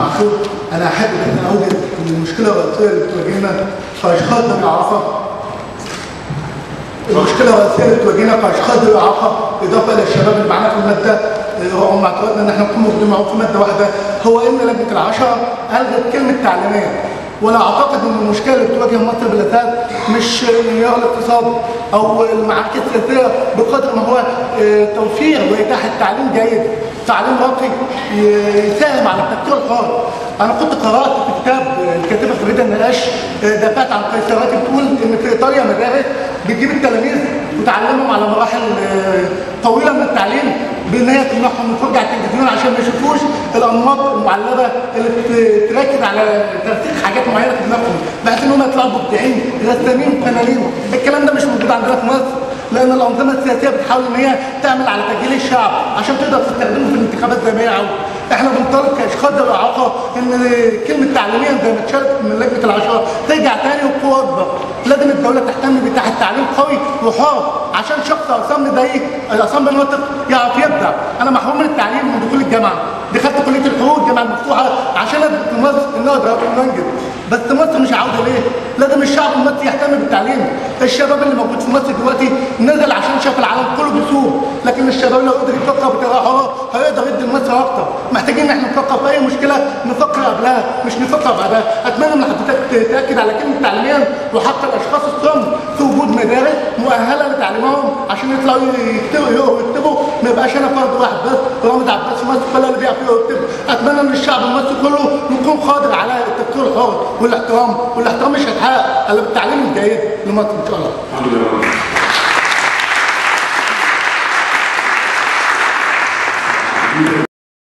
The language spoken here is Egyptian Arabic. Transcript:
معصور انا احب ان انا اوجد ان المشكله الرئيسيه اللي بتواجهنا كاشخاص ذوي اعاقه المشكله الرئيسيه اللي بتواجهنا كاشخاص ذوي اعاقه اضافه الى الشباب اللي معانا في الماده آه، هم اعتقدنا ان احنا نكون موجودين معاهم في ماده واحده هو ان لجنه العشره الغت كلمه تعليميه وانا اعتقد ان المشكله اللي بتواجه مصر بالاساس مش انهيار الاقتصاد او المعارك السياسيه بقدر ما هو آه، توفير واتاحه تعليم جيد تعليم راقي ي- يساهم على التفكير الحر انا كنت قرات في كتاب الكاتبه فريده النقاش آه، دافعت عن قيصرات بتقول ان في ايطاليا مدارس بتجيب التلاميذ وتعلمهم على مراحل آه، طويله من التعليم بان هي تمنحهم الفرجه على التلفزيون عشان ما يشوفوش الانماط المعلبه اللي بت- تركز على ترسيخ حاجات معينه في دماغهم بحيث ان هم يطلعوا مبدعين رسامين فنانين الكلام ده مش موجود عندنا في مصر لان الانظمه السياسيه بتحاول ان هي تعمل على تجهيل الشعب عشان تقدر تستخدمه في الانتخابات زي ما هي عاوزه احنا بنطالب كاشخاص ذوي اعاقه ان كلمه تعليميا زي ما اتشالت من لجنه العشره ترجع تاني وبقوه اكبر لازم الدوله تهتم بإتاحة تعليم قوي وحر عشان شخص عصام زي عصام بن وطق يعرف يبدع انا محروم من التعليم من دخول الجامعه دخلت كليه الحقوق الجامعه المفتوحه عشان اثبت في مصر ان اقدر اكون منجز بس مصر مش عاوزه ليه؟ لازم الشعب المصري يهتم بالتعليم الشباب اللي موجود في مصر دلوقتي نزل عشان شاف العالم كله بيسوق لكن الشباب لو قدر يفكر بطريقه حره هيقدر يدي لمصر اكتر محتاجين ان احنا نفكر في اي مشكله نفكر قبلها مش نفكر بعدها اتمنى من حضرتك تاكد على كلمه تعليميا وحتى الاشخاص الصم في وجود مدارس مؤهله لتعليمهم عشان يطلعوا يكتبوا يقروا ويكتبوا ما يبقاش انا فرد واحد بس رامد عباس في مصر كلها اللي بيعرف يقرا ويكتب اتمنى ان الشعب المصري كله يكون قادر على التفكير الحر والاحترام والاحترام مش هيتحقق الا بالتعليم الجيد لمصر ان شاء الله الحمد لله